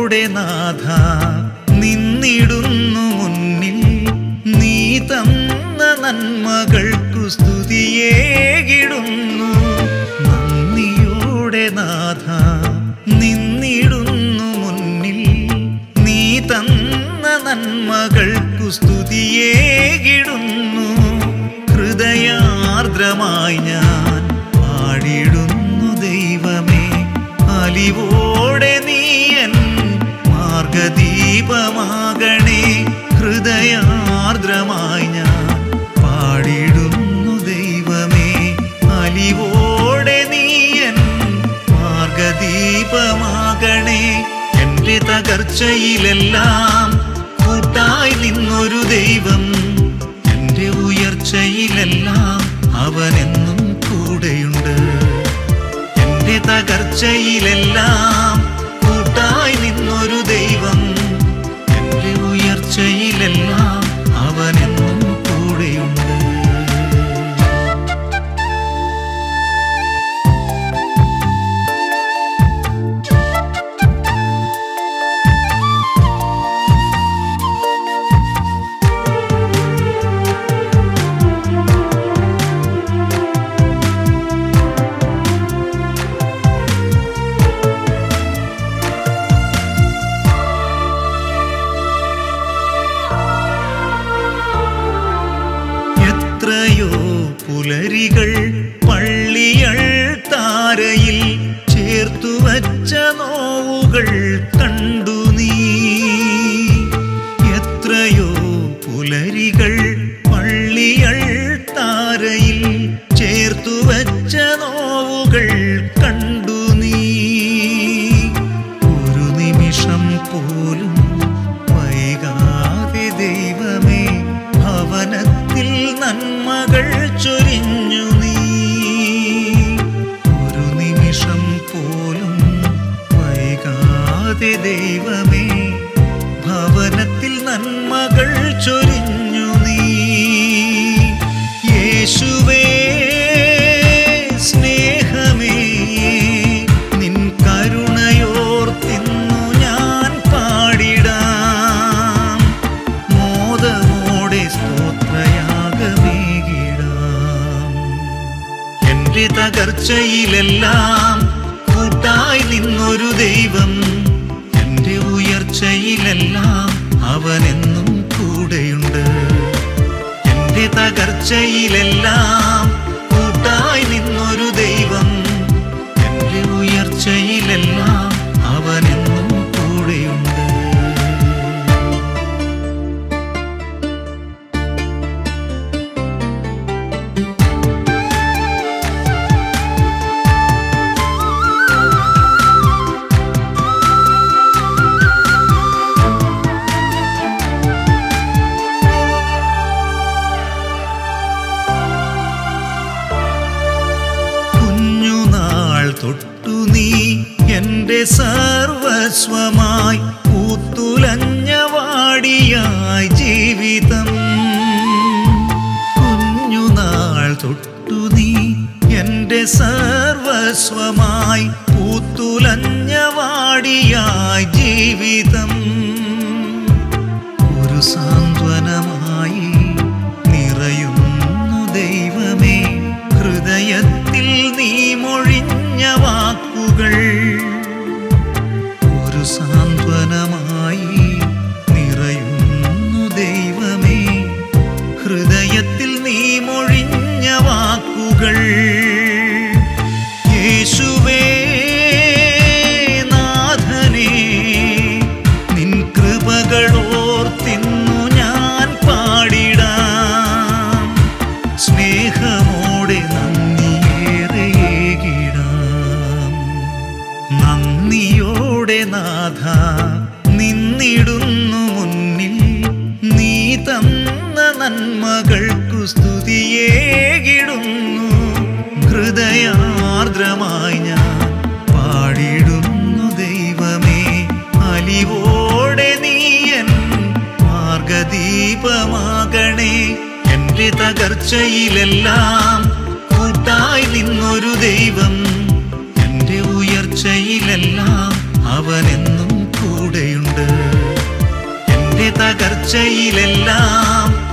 നന്ദിയോടെ നാഥ നിന്നിടുന്നു മുന്നിൽ നീ തന്ന നന്മകൾക്കു സ്തുതിയേകിടുന്നു നന്ദിയോടെ നാഥ നിന്നിടുന്നു മുന്നിൽ നീ തന്ന നന്മകൾക്കു സ്തുതിയേകിടുന്നു ഹൃദയാർദ്രമായി ഞാൻ പാടിടുന്നു ദൈവമേ അലിവോടെ നീയൻ മാർഗദീപമാകണേ ഹൃദയാർദ്രമായി ഞാൻ പാടിടുന്നു ദൈവമേ അലിവോടെ നീയൻ മാർഗദീപമാകണേ എന്റെ തകർച്ചയിലെല്ലാം കൂട്ടായി നിന്നൊരു ദൈവം എന്റെ ഉയർച്ചയിലെല്ലാം അവനെന്നും കൂടെയുണ്ട് എന്റെ തകർച്ചയിലെല്ലാം കൂട്ടായി നിന്നൊരു ദൈവം എന്റെ ഉയർച്ചയിലെല്ലാം അവനെന്നും കൂടെയുണ്ട് എത്രയോ പുലരികൾ പള്ളിയൾ താരയിൽ ചേർത്തു വച്ച നോവുകൾ കണ്ടു നീ എത്രയോ പുലരികൾ പള്ളിയൾ താരയിൽ ചേർത്തു വച്ച നോവുകൾ കണ്ടു നീ ഒരു നിമിഷം പോലും വൈകാതെ ദൈവമേ ഭവനത്തിൽ നന്മകൾ ചൊരിഞ്ഞു നീ ഒരു നിമിഷം പോലും വൈകാതെ ദൈവമേ ഭവനത്തിൽ നന്മകൾ ചൊരിഞ്ഞു നീ യേശുവേ സ്നേഹമേ നിൻ കരുണയോർത്തിന്നു ഞാൻ പാടിടാം മോദമോടെ സ്തോത്രയാഗമേകിടാം എന്റെ തകർച്ചയിലെല്ലാം കൂട്ടായി നിന്നൊരു ദൈവം എന്റെ ഉയർച്ചയിലെല്ലാം അവനെന്നും കൂടെയുണ്ട് എന്റെ തകർച്ചയിലെല്ലാം കൂട്ടായി നിന്നൊരു ദൈവം എന്റെ ഉയർച്ചയിലെല്ലാം അവനെന്നും കൂടെയുണ്ട് കുഞ്ഞുനാൾ തൊട്ടു നീ എന്റെ സർവസ്വമായി പൂത്തുലഞ്ഞ വാടിയായി ജീവിതം കുഞ്ഞുനാൾ തൊട്ടു നീ എന്റെ സർവസ്വമായി പൂത്തുലഞ്ഞ വാടിയായി ജീവിതം ഒരു സാന്ത്വനമായി നിറയുന്നു ദൈവമേ ഹൃദയത്തിൽ നീ മൊഴിഞ്ഞ വാക്കുകൾ ഒരു സാന്ത്വനമായി നിറയുന്നു ദൈവമേ ഹൃദയത്തിൽ നീ മൊഴിഞ്ഞ വാക്കുകൾ യേശുവേ നാഥനേ നിൻ കൃപകളോർത്തിന്നു ഞാൻ പാടിടാം സ്നേഹമോടെ നന്ദിയേറെയേകിടാം നന്ദിയോടെ നാഥ നിന്നിടുന്നു മുന്നിൽ നീ തന്ന നന്മകൾക്കു സ്തുതിയേകിടുന്നു ഹൃദയാർദ്രമായി ഞാൻ പാടിടുന്നു ദൈവമേ അലിവോടെ നീയൻ മാർഗദീപമാകണേ എന്റെ തകർച്ചയിലെല്ലാം കൂട്ടായി നിന്നൊരു ദൈവം എന്റെ ഉയർച്ചയിലെല്ലാം അവനെന്നും കൂടെ തകർച്ചയിലെല്ലാം